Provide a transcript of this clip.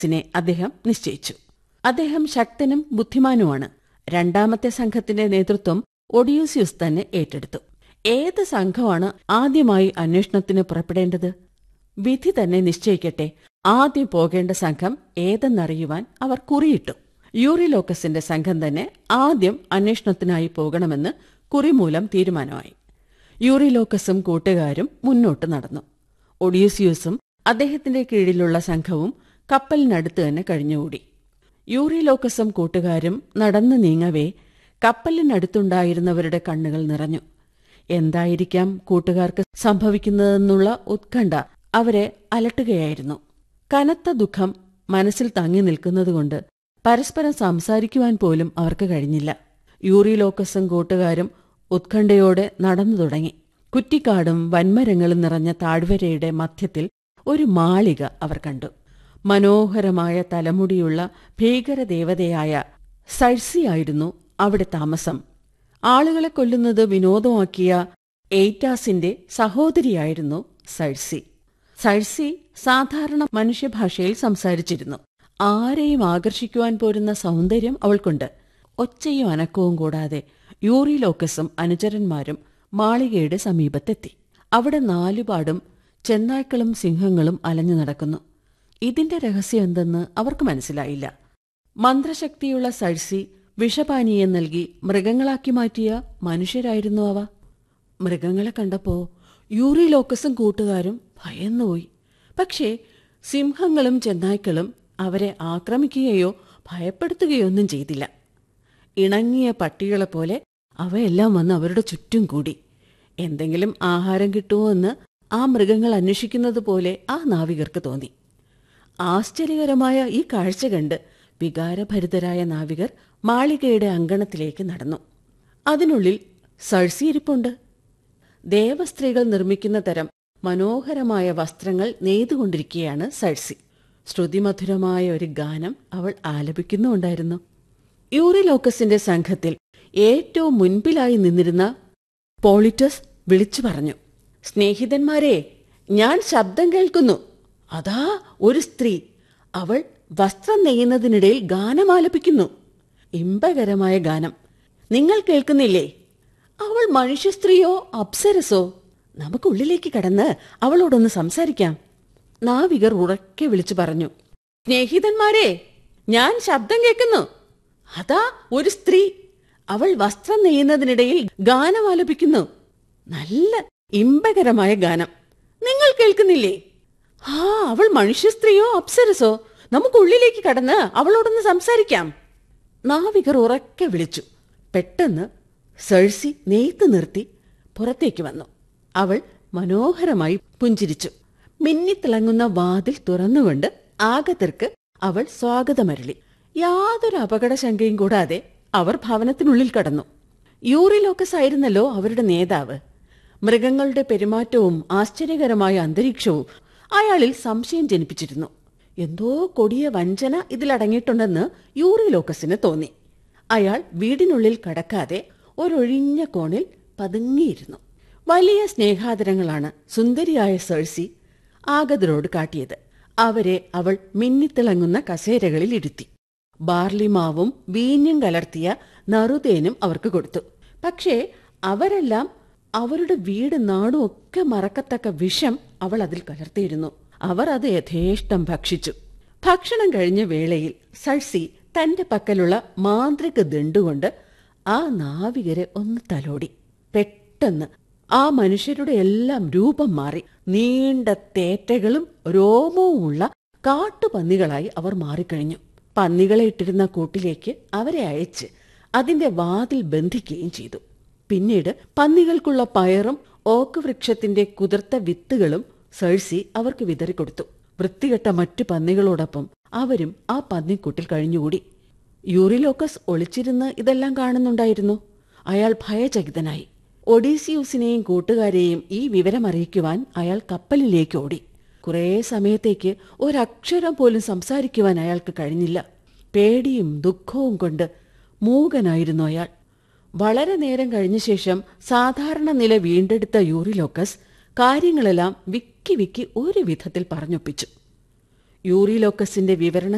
നെ അദ്ദേഹം നിശ്ചയിച്ചു അദ്ദേഹം ശക്തനും ബുദ്ധിമാനുമാണ് രണ്ടാമത്തെ സംഘത്തിന്റെ നേതൃത്വം ഒഡിയൂസിയസ് തന്നെ ഏറ്റെടുത്തു ഏത് സംഘമാണ് ആദ്യമായി അന്വേഷണത്തിന് പുറപ്പെടേണ്ടത് വിധി തന്നെ നിശ്ചയിക്കട്ടെ ആദ്യം പോകേണ്ട സംഘം ഏതെന്നറിയുവാൻ അവർ കുറിയിട്ടു യൂറിലോക്കസിന്റെ സംഘം തന്നെ ആദ്യം അന്വേഷണത്തിനായി പോകണമെന്ന് കുറിമൂലം തീരുമാനമായി യൂറിലോക്കസും കൂട്ടുകാരും മുന്നോട്ട് നടന്നു ഒഡീസിയൂസും അദ്ദേഹത്തിന്റെ കീഴിലുള്ള സംഘവും കപ്പലിനടുത്ത് തന്നെ കഴിഞ്ഞുകൂടി യൂറിലോക്കസും കൂട്ടുകാരും നടന്നു നീങ്ങവേ കപ്പലിനടുത്തുണ്ടായിരുന്നവരുടെ കണ്ണുകൾ നിറഞ്ഞു എന്തായിരിക്കാം കൂട്ടുകാർക്ക് സംഭവിക്കുന്നതെന്നുള്ള ഉത്കണ്ഠ അവരെ അലട്ടുകയായിരുന്നു കനത്ത ദുഃഖം മനസ്സിൽ തങ്ങി നിൽക്കുന്നതുകൊണ്ട് പരസ്പരം സംസാരിക്കുവാൻ പോലും അവർക്ക് കഴിഞ്ഞില്ല യൂറിലോക്കസും കൂട്ടുകാരും ഉത്കണ്ഠയോടെ നടന്നു തുടങ്ങി കുറ്റിക്കാടും വൻമരങ്ങളും നിറഞ്ഞ താഴ്വരയുടെ മധ്യത്തിൽ ഒരു മാളിക അവർ കണ്ടു മനോഹരമായ തലമുടിയുള്ള ഭീകരദേവതയായ സഴ്സിയായിരുന്നു അവിടെ താമസം ആളുകളെ കൊല്ലുന്നത് വിനോദമാക്കിയ എയ്റ്റാസിന്റെ സഹോദരിയായിരുന്നു സഴ്സി സഴ്സി സാധാരണ മനുഷ്യഭാഷയിൽ സംസാരിച്ചിരുന്നു ആരെയും ആകർഷിക്കുവാൻ പോരുന്ന സൗന്ദര്യം അവൾക്കുണ്ട് ഒച്ചയും അനക്കവും കൂടാതെ യൂറിലോക്കസും അനുചരന്മാരും മാളികയുടെ സമീപത്തെത്തി അവിടെ നാലുപാടും ചെന്നായ്ക്കളും സിംഹങ്ങളും അലഞ്ഞു നടക്കുന്നു ഇതിന്റെ രഹസ്യം എന്തെന്ന് അവർക്ക് മനസ്സിലായില്ല മന്ത്രശക്തിയുള്ള സഴ്സി വിഷപാനീയം നൽകി മൃഗങ്ങളാക്കി മാറ്റിയ മനുഷ്യരായിരുന്നു അവ മൃഗങ്ങളെ കണ്ടപ്പോ യൂറിലോക്കസും കൂട്ടുകാരും ഭയന്നുപോയി പക്ഷേ സിംഹങ്ങളും ചെന്നായ്ക്കളും അവരെ ആക്രമിക്കുകയോ ഭയപ്പെടുത്തുകയോ ഒന്നും ചെയ്തില്ല ഇണങ്ങിയ പട്ടികളെപ്പോലെ അവയെല്ലാം വന്ന് അവരുടെ ചുറ്റും കൂടി എന്തെങ്കിലും ആഹാരം കിട്ടുമോ എന്ന് ആ മൃഗങ്ങൾ അന്വേഷിക്കുന്നത് പോലെ ആ നാവികർക്ക് തോന്നി ആശ്ചര്യകരമായ ഈ കാഴ്ച കണ്ട് വികാരഭരിതരായ നാവികർ മാളികയുടെ അങ്കണത്തിലേക്ക് നടന്നു അതിനുള്ളിൽ സഴ്സിയിരിപ്പുണ്ട് ദേവസ്ത്രീകൾ നിർമ്മിക്കുന്ന തരം മനോഹരമായ വസ്ത്രങ്ങൾ നെയ്തുകൊണ്ടിരിക്കുകയാണ് സഴ്സി ശ്രുതിമധുരമായ ഒരു ഗാനം അവൾ ആലപിക്കുന്നുണ്ടായിരുന്നു യൂറിലോക്കസിന്റെ സംഘത്തിൽ ഏറ്റവും മുൻപിലായി നിന്നിരുന്ന പോളിറ്റസ് വിളിച്ചു പറഞ്ഞു സ്നേഹിതന്മാരെ ഞാൻ ശബ്ദം കേൾക്കുന്നു അതാ ഒരു സ്ത്രീ അവൾ വസ്ത്രം നെയ്യുന്നതിനിടയിൽ ഗാനം ആലപിക്കുന്നു ഇമ്പകരമായ ഗാനം നിങ്ങൾ കേൾക്കുന്നില്ലേ അവൾ മനുഷ്യ സ്ത്രീയോ അപ്സരസോ നമുക്കുള്ളിലേക്ക് കടന്ന് അവളോടൊന്ന് സംസാരിക്കാം നാവികർ ഉറക്കെ വിളിച്ചു പറഞ്ഞു സ്നേഹിതന്മാരെ ഞാൻ ശബ്ദം കേൾക്കുന്നു അതാ ഒരു സ്ത്രീ അവൾ വസ്ത്രം നെയ്യുന്നതിനിടയിൽ ഗാനം ആലപിക്കുന്നു നല്ല ഇമ്പകരമായ ഗാനം നിങ്ങൾ കേൾക്കുന്നില്ലേ ആ അവൾ മനുഷ്യ സ്ത്രീയോ അപ്സരസോ നമുക്കുള്ളിലേക്ക് കടന്ന് അവളോടൊന്ന് സംസാരിക്കാം നാവികർ ഉറക്കെ വിളിച്ചു പെട്ടെന്ന് സഴ്സി നെയ്ത്ത് നിർത്തി പുറത്തേക്ക് വന്നു അവൾ മനോഹരമായി പുഞ്ചിരിച്ചു മിന്നിത്തിളങ്ങുന്ന വാതിൽ തുറന്നുകൊണ്ട് ആഗതർക്ക് അവൾ സ്വാഗതമരളി യാതൊരു അപകടശങ്കയും കൂടാതെ അവർ ഭവനത്തിനുള്ളിൽ കടന്നു യൂറിലോക്കസ് ആയിരുന്നല്ലോ അവരുടെ നേതാവ് മൃഗങ്ങളുടെ പെരുമാറ്റവും ആശ്ചര്യകരമായ അന്തരീക്ഷവും അയാളിൽ സംശയം ജനിപ്പിച്ചിരുന്നു എന്തോ കൊടിയ വഞ്ചന ഇതിലടങ്ങിയിട്ടുണ്ടെന്ന് യൂറിലോക്കസിന് തോന്നി അയാൾ വീടിനുള്ളിൽ കടക്കാതെ ഒരൊഴിഞ്ഞ കോണിൽ പതുങ്ങിയിരുന്നു വലിയ സ്നേഹാദരങ്ങളാണ് സുന്ദരിയായ സഴ്സി ആഗതരോട് കാട്ടിയത് അവരെ അവൾ മിന്നിത്തിളങ്ങുന്ന കസേരകളിൽ ഇരുത്തി ബാർലിമാവും വീഞ്ഞും കലർത്തിയ നറുതേനും അവർക്ക് കൊടുത്തു പക്ഷേ അവരെല്ലാം അവരുടെ വീട് നാടും ഒക്കെ മറക്കത്തക്ക വിഷം അവൾ അതിൽ കലർത്തിയിരുന്നു അവർ അത് യഥേഷ്ടം ഭക്ഷിച്ചു ഭക്ഷണം കഴിഞ്ഞ വേളയിൽ സഴ്സി തന്റെ പക്കലുള്ള മാന്ത്രിക ദണ്ടുകൊണ്ട് ആ നാവികരെ ഒന്ന് തലോടി പെട്ടെന്ന് ആ മനുഷ്യരുടെ എല്ലാം രൂപം മാറി നീണ്ട തേറ്റകളും രോമവുമുള്ള കാട്ടുപന്നികളായി അവർ മാറിക്കഴിഞ്ഞു പന്നികളെ ഇട്ടിരുന്ന കൂട്ടിലേക്ക് അവരെ അയച്ച് അതിന്റെ വാതിൽ ബന്ധിക്കുകയും ചെയ്തു പിന്നീട് പന്നികൾക്കുള്ള പയറും ഓക്ക് വൃക്ഷത്തിന്റെ കുതിർത്ത വിത്തുകളും സഴ്സി അവർക്ക് വിതറിക്കൊടുത്തു വൃത്തികെട്ട മറ്റു പന്നികളോടൊപ്പം അവരും ആ പന്നിക്കൂട്ടിൽ കഴിഞ്ഞുകൂടി യൂറിലോക്കസ് ഒളിച്ചിരുന്ന് ഇതെല്ലാം കാണുന്നുണ്ടായിരുന്നു അയാൾ ഭയചകിതനായി ഒഡീസിയൂസിനെയും കൂട്ടുകാരെയും ഈ വിവരമറിയിക്കുവാൻ അയാൾ കപ്പലിലേക്ക് ഓടി കുറേ സമയത്തേക്ക് ഒരക്ഷരം പോലും സംസാരിക്കുവാൻ അയാൾക്ക് കഴിഞ്ഞില്ല പേടിയും ദുഃഖവും കൊണ്ട് മൂകനായിരുന്നു അയാൾ വളരെ നേരം കഴിഞ്ഞ ശേഷം സാധാരണ നില വീണ്ടെടുത്ത യൂറിലോക്കസ് കാര്യങ്ങളെല്ലാം വിക്കി വിക്കി ഒരു വിധത്തിൽ പറഞ്ഞൊപ്പിച്ചു യൂറിലോക്കസിന്റെ വിവരണ